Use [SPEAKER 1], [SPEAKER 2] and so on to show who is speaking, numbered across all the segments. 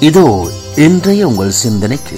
[SPEAKER 1] இதோ இன்றைய உங்கள் சிந்தனைக்கு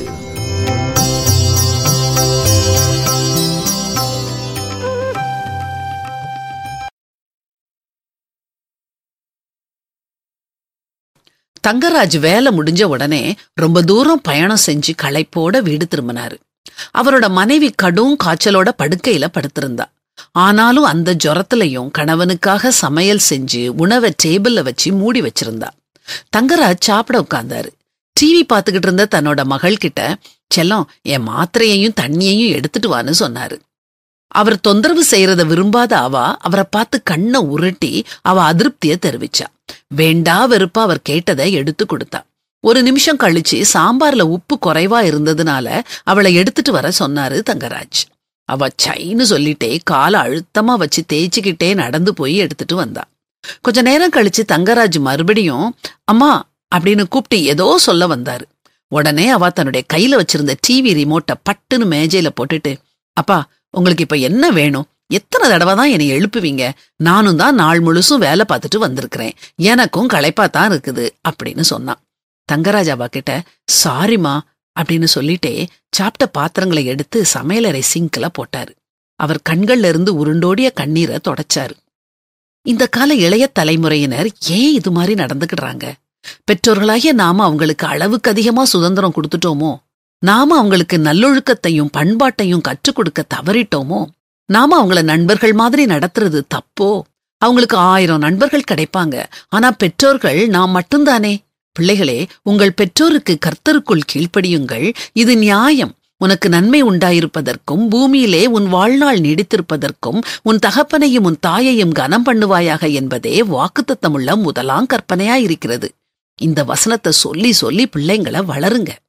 [SPEAKER 2] தங்கராஜ் வேலை முடிஞ்ச உடனே ரொம்ப தூரம் பயணம் செஞ்சு களைப்போட வீடு திரும்பினாரு அவரோட மனைவி கடும் காய்ச்சலோட படுக்கையில படுத்திருந்தா ஆனாலும் அந்த ஜொரத்திலையும் கணவனுக்காக சமையல் செஞ்சு உணவை டேபிள்ல வச்சு மூடி வச்சிருந்தா தங்கராஜ் சாப்பிட உட்கார்ந்தாரு டிவி பார்த்துக்கிட்டு இருந்த தன்னோட மகள் கிட்ட செல்லம் என் மாத்திரையையும் தண்ணியையும் எடுத்துட்டு வான்னு சொன்னாரு அவர் தொந்தரவு செய்யறத விரும்பாத அவ அவரை பார்த்து கண்ணை உருட்டி அவ அதிருப்திய தெரிவிச்சா வேண்டா வெறுப்பா அவர் கேட்டதை எடுத்து கொடுத்தா ஒரு நிமிஷம் கழிச்சு சாம்பார்ல உப்பு குறைவா இருந்ததுனால அவளை எடுத்துட்டு வர சொன்னாரு தங்கராஜ் அவ சைன்னு சொல்லிட்டே காலை அழுத்தமா வச்சு தேய்ச்சிக்கிட்டே நடந்து போய் எடுத்துட்டு வந்தா கொஞ்ச நேரம் கழிச்சு தங்கராஜ் மறுபடியும் அம்மா அப்படின்னு கூப்பிட்டு ஏதோ சொல்ல வந்தாரு உடனே அவ தன்னுடைய கையில வச்சிருந்த டிவி ரிமோட்டை பட்டுன்னு மேஜையில போட்டுட்டு அப்பா உங்களுக்கு இப்ப என்ன வேணும் எத்தனை தடவை தான் என்னை எழுப்புவீங்க நானும் தான் நாள் முழுசும் வேலை பார்த்துட்டு வந்திருக்கிறேன் எனக்கும் களைப்பா தான் இருக்குது அப்படின்னு சொன்னான் தங்கராஜ் அவ கிட்ட சாரிமா அப்படின்னு சொல்லிட்டே சாப்பிட்ட பாத்திரங்களை எடுத்து சமையலறை சிங்க்ல போட்டாரு அவர் கண்கள்ல இருந்து உருண்டோடிய கண்ணீரை தொடச்சாரு இந்த கால இளைய தலைமுறையினர் ஏன் இது மாதிரி நடந்துக்கிடுறாங்க பெற்றோர்களாகிய நாம அவங்களுக்கு அளவுக்கு அதிகமா சுதந்திரம் கொடுத்துட்டோமோ நாம அவங்களுக்கு நல்லொழுக்கத்தையும் பண்பாட்டையும் கற்றுக் கொடுக்க தவறிட்டோமோ நாம அவங்கள நண்பர்கள் மாதிரி நடத்துறது தப்போ அவங்களுக்கு ஆயிரம் நண்பர்கள் கிடைப்பாங்க ஆனா பெற்றோர்கள் நாம் மட்டும்தானே பிள்ளைகளே உங்கள் பெற்றோருக்கு கர்த்தருக்குள் கீழ்ப்படியுங்கள் இது நியாயம் உனக்கு நன்மை உண்டாயிருப்பதற்கும் பூமியிலே உன் வாழ்நாள் நீடித்திருப்பதற்கும் உன் தகப்பனையும் உன் தாயையும் கனம் பண்ணுவாயாக என்பதே வாக்குத்தத்தமுள்ள முதலாம் கற்பனையாயிருக்கிறது இந்த வசனத்தை சொல்லி சொல்லி பிள்ளைங்களை வளருங்க